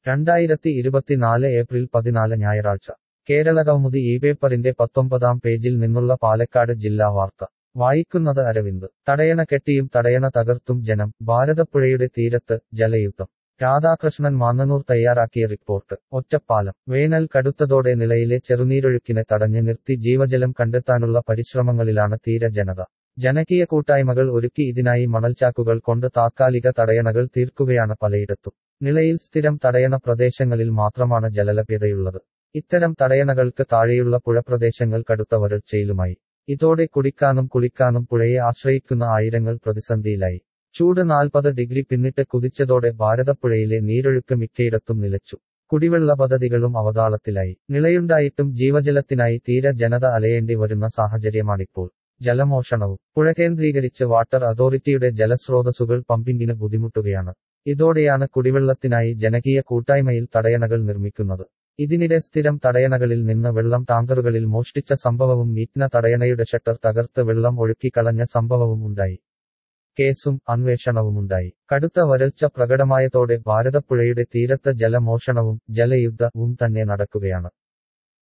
രണ്ടായിരത്തി ഇരുപത്തിനാല് ഏപ്രിൽ പതിനാല് ഞായറാഴ്ച കേരള കൗമുദി ഈ പേപ്പറിന്റെ പത്തൊമ്പതാം പേജിൽ നിന്നുള്ള പാലക്കാട് ജില്ലാ വാർത്ത വായിക്കുന്നത് അരവിന്ദ് തടയണ കെട്ടിയും തടയണ തകർത്തും ജനം ഭാരതപ്പുഴയുടെ തീരത്ത് ജലയുദ്ധം രാധാകൃഷ്ണൻ മാന്നനൂർ തയ്യാറാക്കിയ റിപ്പോർട്ട് ഒറ്റപ്പാലം വേനൽ കടുത്തതോടെ നിലയിലെ ചെറുനീരൊഴുക്കിനെ തടഞ്ഞു നിർത്തി ജീവജലം കണ്ടെത്താനുള്ള പരിശ്രമങ്ങളിലാണ് തീര ജനത ജനകീയ കൂട്ടായ്മകൾ ഒരുക്കി ഇതിനായി മണൽച്ചാക്കുകൾ കൊണ്ട് താത്കാലിക തടയണകൾ തീർക്കുകയാണ് പലയിടത്തും നിളയിൽ സ്ഥിരം തടയണ പ്രദേശങ്ങളിൽ മാത്രമാണ് ജലലഭ്യതയുള്ളത് ഇത്തരം തടയണകൾക്ക് താഴെയുള്ള പുഴപ്രദേശങ്ങൾ കടുത്ത വരൾച്ചയിലുമായി ഇതോടെ കുടിക്കാനും കുളിക്കാനും പുഴയെ ആശ്രയിക്കുന്ന ആയിരങ്ങൾ പ്രതിസന്ധിയിലായി ചൂട് നാൽപ്പത് ഡിഗ്രി പിന്നിട്ട് കുതിച്ചതോടെ ഭാരതപ്പുഴയിലെ നീരൊഴുക്ക് മിക്കയിടത്തും നിലച്ചു കുടിവെള്ള പദ്ധതികളും അവതാളത്തിലായി നിളയുണ്ടായിട്ടും ജീവജലത്തിനായി തീര ജനത അലയേണ്ടി വരുന്ന സാഹചര്യമാണിപ്പോൾ ജലമോഷണവും പുഴ കേന്ദ്രീകരിച്ച് വാട്ടർ അതോറിറ്റിയുടെ ജലസ്രോതസ്സുകൾ പമ്പിങ്ങിന് ബുദ്ധിമുട്ടുകയാണ് ഇതോടെയാണ് കുടിവെള്ളത്തിനായി ജനകീയ കൂട്ടായ്മയിൽ തടയണകൾ നിർമ്മിക്കുന്നത് ഇതിനിടെ സ്ഥിരം തടയണകളിൽ നിന്ന് വെള്ളം ടാങ്കറുകളിൽ മോഷ്ടിച്ച സംഭവവും മീറ്റ്ന തടയണയുടെ ഷട്ടർ തകർത്ത് വെള്ളം ഒഴുക്കിക്കളഞ്ഞ സംഭവവും ഉണ്ടായി കേസും അന്വേഷണവുമുണ്ടായി കടുത്ത വരൾച്ച പ്രകടമായതോടെ ഭാരതപ്പുഴയുടെ തീരത്ത് ജലമോഷണവും ജലയുദ്ധവും തന്നെ നടക്കുകയാണ്